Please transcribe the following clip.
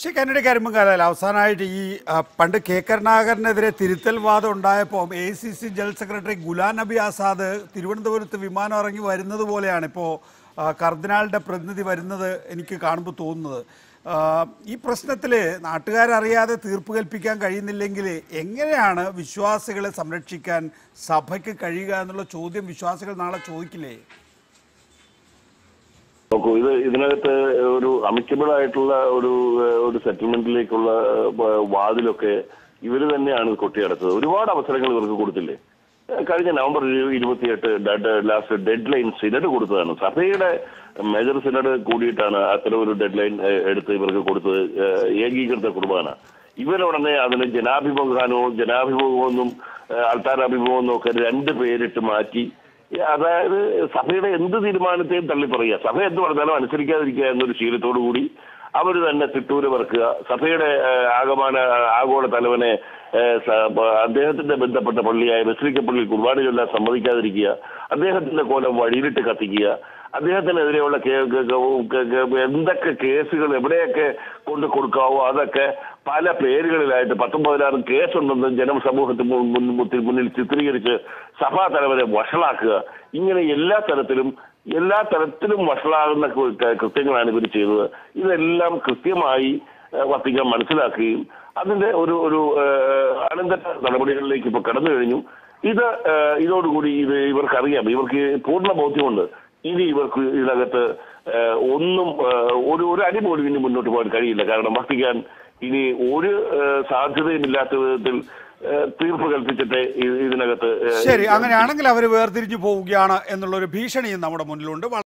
പക്ഷേ കന്നഡ കരിമ്പുകാലല്ല അവസാനമായിട്ട് ഈ ആ, പണ്ട് കെ കരുണാകരനെതിരെ തിരുത്തൽ വാദം ഉണ്ടായപ്പോൾ A C C general secretary Ghulam Nabi Azad തിരുവനന്തപുരത്ത് വിമാനം ഇറങ്ങി വരുന്നത് പോലെയാണ് ഇപ്പോൾ കർദിനാളുടെ പ്രതിനിധി വരുന്നത് എനിക്ക് കാണുമ്പോൾ തോന്നുന്നത് ആ, ഈ പ്രശ്നത്തിൽ നാട്ടുകാരറിയാതെ തീർപ്പ് കൽപ്പിക്കാൻ കഴിയുന്നില്ലെങ്കിൽ എങ്ങനെയാണ് വിശ്വാസികളെ സംരക്ഷിക്കാൻ സഭയ്ക്ക് കഴിയുക എന്നുള്ള ചോദ്യം വിശ്വാസികൾ നാളെ ചോദിക്കില്ലേ നോക്കൂ ഇത് ഇതിനകത്ത് ഒരു അമിക്കബിൾ ആയിട്ടുള്ള ഒരു ഏഹ്, ഒരു സെറ്റിൽമെന്റിലേക്കുള്ള ഏഹ്, വാതിലൊക്കെ ഇവര് തന്നെയാണ് കൊട്ടിയടച്ചത് ഒരുപാട് അവസരങ്ങൾ ഇവർക്ക് കൊടുത്തില്ലേ ഏഹ്, കഴിഞ്ഞ നവംബർ ഇരു- ഇരുപത്തിയെട്ട് ലാസ്റ്റ് ഡെഡ് ലൈൻ സിനഡ് കൊടുത്തതാണ് സഭയുടെ മേജർ സിനഡ് കൂടിയിട്ടാണ് അത്തരം ഒരു ഡെഡ് ലൈൻ എടുത്ത് ഇവർക്ക് കൊടുത്തത് ഏഹ്, ഏകീകൃത കുർബാന ഇവരുടനെ അതിന് ജനാഭിമുഖാനവും ജനാഭിമുഖമെന്നും ആൾത്താരഭിമുഖമെന്നും ഒക്കെ രണ്ട് പേരിട്ട് മാറ്റി ഈ അതായത് സഭയുടെ എന്ത് തീരുമാനത്തെയും തള്ളി പറയുക സഭ എന്ത് പറഞ്ഞാലും അനുസരിക്കാതിരിക്കുക എന്നൊരു ശീലത്തോടു കൂടി അവർ തന്നെ തിട്ടൂര് പറക്കുക സഭയുടെ ഏഹ്, ആകമാന ആഗോള തലവനെ ഏഹ്, സ- ബ- അദ്ദേഹത്തിന്റെ ബന്ധപ്പെട്ട പള്ളിയായ ബസ്ലിക്ക പള്ളി കുർബാന ചൊല്ലാൻ സമ്മതിക്കാതിരിക്കുക അദ്ദേഹത്തിന്റെ കോലം വഴിയിലിട്ട് കത്തിക്കുക അദ്ദേഹത്തിനെതിരെയുള്ള കേ- കേ- കേ- കേ- എന്തൊക്കെ കേസുകൾ എവിടെയൊക്കെ കൊണ്ട് കൊടുക്കാവോ അതൊക്കെ പല പേരുകളിലായിട്ട് പത്തൊമ്പതിനായിരം കേസുണ്ടെന്ന് ജനസമൂഹത്തിന് മുൻ- മുൻ- മുന്നിൽ മുന്നിൽ ചിത്രീകരിച്ച് സഭാ തലവരെ വഷളാക്കുക ഇങ്ങനെ എല്ലാ തരത്തിലും എല്ലാ തരത്തിലും വഷളാകുന്ന കൃ- ക- കൃത്യങ്ങളാണ് ഇവർ ചെയ്തത് ഇതെല്ലാം കൃത്യമായി ഏഹ്, വത്തിക്കാൻ മനസ്സിലാക്കുകയും അതിന്റെ ഒരു ഒരു ഏഹ്, അനന്തര നടപടികളിലേക്ക് ഇപ്പൊ കടന്നു കഴിഞ്ഞു ഇത് ഏഹ്, ഇതോടുകൂടി ഇത് ഇവർക്കറിയാം ഇവർക്ക് പൂർണ്ണ ബോധ്യമുണ്ട് ഇനി ഇവർക്ക് ഇതിനകത്ത് ഏഹ്, ഒന്നും ഏഹ്, ഒരു ഒരു അടി പോലും ഇനി മുന്നോട്ട് പോകാൻ കഴിയില്ല കാരണം വത്തിക്കാൻ ഇനി ഒരു ഏഹ്, സാധ്യതയുമില്ലാത്ത വിധത്തിൽ ഏഹ്, തീർപ്പ് കൽപ്പിച്ചിട്ട് ഇ- ഇതിനകത്ത് ഏഹ്, ശരി അങ്ങനെയാണെങ്കിൽ അവർ വേർതിരിഞ്ഞു പോവുകയാണ് എന്നുള്ളൊരു ഭീഷണിയും നമ്മുടെ മുന്നിലുണ്ട്